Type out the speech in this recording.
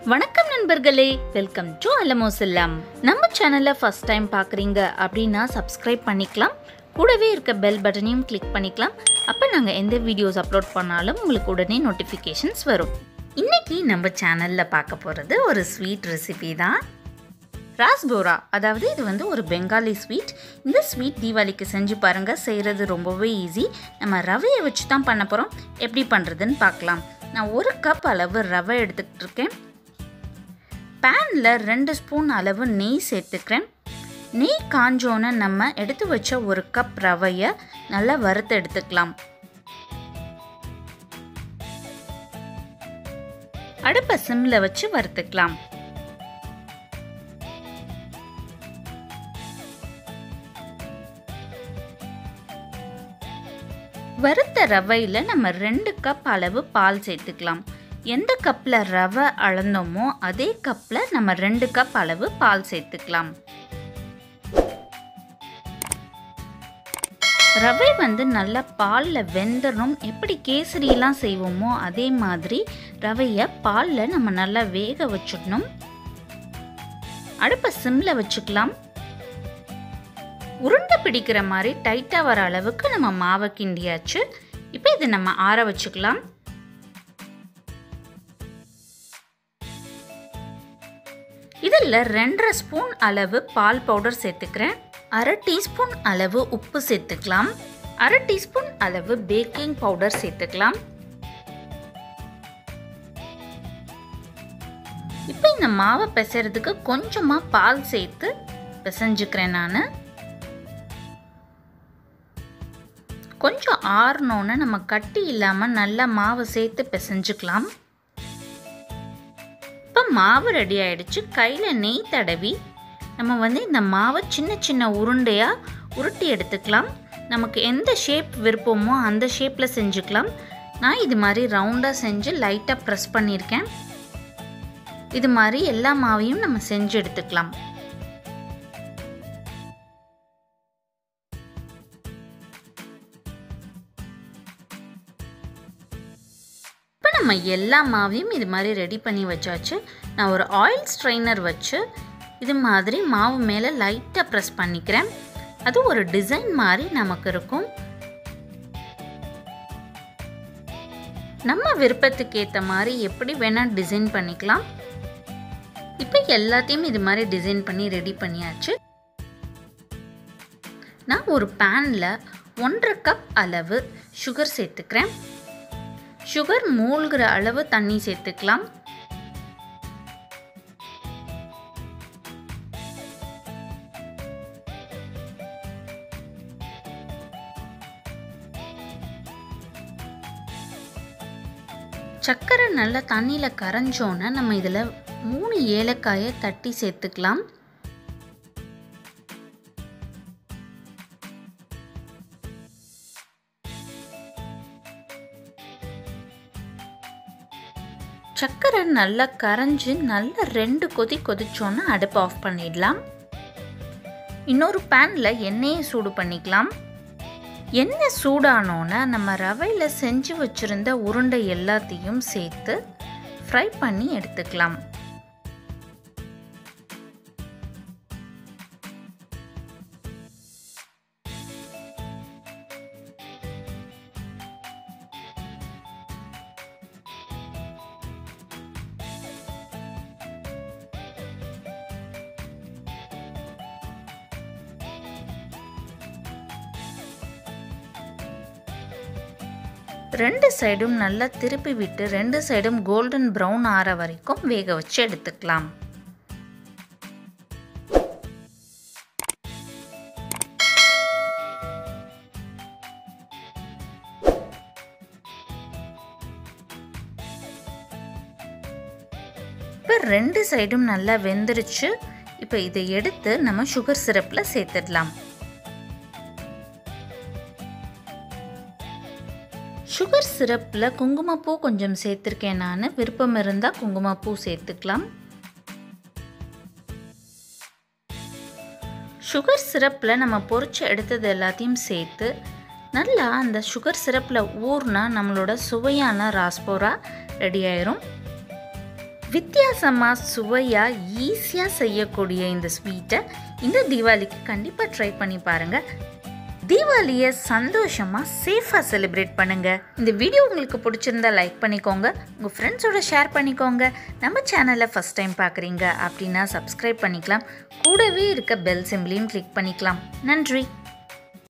வணக்கம் நண்பர்களே welcome to அலமோசல்லாம் நம்ம சேனலை ஃபர்ஸ்ட் டைம் பார்க்குறீங்க அப்படின்னா சப்ஸ்கிரைப் பண்ணிக்கலாம் கூடவே இருக்க பெல் பட்டனையும் கிளிக் பண்ணிக்கலாம் அப்போ நாங்கள் எந்த வீடியோஸ் அப்லோட் பண்ணாலும் உங்களுக்கு உடனே நோட்டிஃபிகேஷன்ஸ் வரும் இன்னைக்கு நம்ம சேனலில் பார்க்க போகிறது ஒரு ஸ்வீட் ரெசிபி தான் ராஸ்போரா அதாவது இது வந்து ஒரு பெங்காலி ஸ்வீட் இந்த ஸ்வீட் தீபாவளிக்கு செஞ்சு பாருங்கள் செய்கிறது ரொம்பவே ஈஸி நம்ம ரவையை வச்சு தான் பண்ண போகிறோம் எப்படி பண்ணுறதுன்னு பார்க்கலாம் நான் ஒரு கப் அளவு ரவை எடுத்துக்கிட்டு இருக்கேன் பேனில் ரெண்டு ஸ்பூன் அளவு நெய் சேர்த்துக்கிறேன் நெய் காஞ்சோன்னு நம்ம எடுத்து வச்ச ஒரு கப் ரவையை நல்லா வறுத்து எடுத்துக்கலாம் அடுப்பை சிம்மில் வச்சு வறுத்துக்கலாம் வறுத்த ரவையில் நம்ம ரெண்டு கப் அளவு பால் சேர்த்துக்கலாம் எந்த கப்பில் ரவை அளந்தோமோ அதே கப்பில் நம்ம ரெண்டு கப் அளவு பால் சேர்த்துக்கலாம் ரவை வந்து நல்லா பாலில் வெந்துடணும் எப்படி கேசரியெலாம் செய்வோமோ அதே மாதிரி ரவையை பாலில் நம்ம நல்லா வேக வச்சிடணும் அடுப்பை சிம்மில் வச்சுக்கலாம் உருண்டை பிடிக்கிற மாதிரி டைட்டாக வர அளவுக்கு நம்ம மாவை கிண்டியாச்சு இப்போ இதை நம்ம ஆற வச்சுக்கலாம் இதில் ரெண்டரை ஸ்பூன் அளவு பால் பவுடர் சேர்த்துக்கிறேன் அரை டீஸ்பூன் அளவு உப்பு சேர்த்துக்கலாம் அரை டீஸ்பூன் அளவு பேக்கிங் பவுடர் சேர்த்துக்கலாம் இப்போ இந்த மாவை பிசைறதுக்கு கொஞ்சமாக பால் சேர்த்து பிசைஞ்சுக்கிறேன் நான் கொஞ்சம் ஆறணுன்னு நம்ம கட்டி இல்லாமல் நல்லா மாவு சேர்த்து பிசைஞ்சுக்கலாம் இப்போ மாவு ரெடி ஆயிடுச்சு கையில் நெய் தடவி நம்ம வந்து இந்த மாவை சின்ன சின்ன உருண்டையாக உருட்டி எடுத்துக்கலாம் நமக்கு எந்த ஷேப் விருப்பமோ அந்த ஷேப்பில் செஞ்சுக்கலாம் நான் இது மாதிரி ரவுண்டாக செஞ்சு லைட்டாக ப்ரெஸ் பண்ணியிருக்கேன் இது மாதிரி எல்லா மாவையும் நம்ம செஞ்சு எடுத்துக்கலாம் இப்போ நம்ம எல்லா மாவையும் இது மாதிரி ரெடி பண்ணி வச்சாச்சு நான் ஒரு ஆயில் ஸ்ட்ரைனர் வச்சு இது மாதிரி மாவு மேலே லைட்டாக ப்ரெஸ் பண்ணிக்கிறேன் அது ஒரு டிசைன் மாதிரி நமக்கு இருக்கும் நம்ம விருப்பத்துக்கு ஏற்ற மாதிரி எப்படி வேணால் டிசைன் பண்ணிக்கலாம் இப்போ எல்லாத்தையும் இது மாதிரி டிசைன் பண்ணி ரெடி பண்ணியாச்சு நான் ஒரு பேனில் ஒன்றரை கப் அளவு சுகர் சேர்த்துக்கிறேன் சுகர் மூழ்கிற அளவு தண்ணி சேர்த்துக்கலாம் சர்க்கரை நல்லா தண்ணியில் கரைஞ்சோன்னே நம்ம இதில் மூணு ஏலக்காயை தட்டி சேர்த்துக்கலாம் சர்க்கரை நல்லா கரைஞ்சி நல்லா ரெண்டு கொதி கொதிச்சோன்னா அடுப்பு ஆஃப் பண்ணிடலாம் இன்னொரு பேனில் எண்ணெயை சூடு பண்ணிக்கலாம் எண்ணெய் சூடானோன்னா நம்ம ரவையில் செஞ்சு வச்சுருந்த உருண்டை எல்லாத்தையும் சேர்த்து ஃப்ரை பண்ணி எடுத்துக்கலாம் ரெண்டு சைடும் நல்லா திருப்பி விட்டு ரெண்டு சைடும் கோல்டன் ப்ரௌன் ஆற வரைக்கும் வேக வச்சு எடுத்துக்கலாம் இப்போ ரெண்டு சைடும் நல்லா வெந்துருச்சு இப்போ இதை எடுத்து நம்ம சுகர் சிரப்பில் சேர்த்துடலாம் சுகர் சிரப்பில் குங்குமப்பூ கொஞ்சம் சேர்த்துருக்கேன் நான் விருப்பம் இருந்தால் குங்குமப்பூ சேர்த்துக்கலாம் சுகர் சிரப்பில் நம்ம பொறிச்சு எடுத்தது எல்லாத்தையும் சேர்த்து நல்லா அந்த சுகர் சிரப்பில் ஊர்னா நம்மளோட சுவையான ராஸ்போரா ரெடி ஆயிரும் வித்தியாசமாக சுவையாக ஈஸியாக செய்யக்கூடிய இந்த ஸ்வீட்டை இந்த தீபாவளிக்கு கண்டிப்பாக ட்ரை பண்ணி பாருங்கள் தீபாவளியை சந்தோஷமாக சேஃபாக செலிப்ரேட் பண்ணுங்கள் இந்த வீடியோ உங்களுக்கு பிடிச்சிருந்தா லைக் பண்ணிக்கோங்க உங்கள் ஃப்ரெண்ட்ஸோட ஷேர் பண்ணிக்கோங்க நம்ம சேனலை ஃபஸ்ட் டைம் பார்க்குறீங்க அப்படின்னா சப்ஸ்கிரைப் பண்ணிக்கலாம் கூடவே இருக்க பெல் சிம்பிளையும் கிளிக் பண்ணிக்கலாம் நன்றி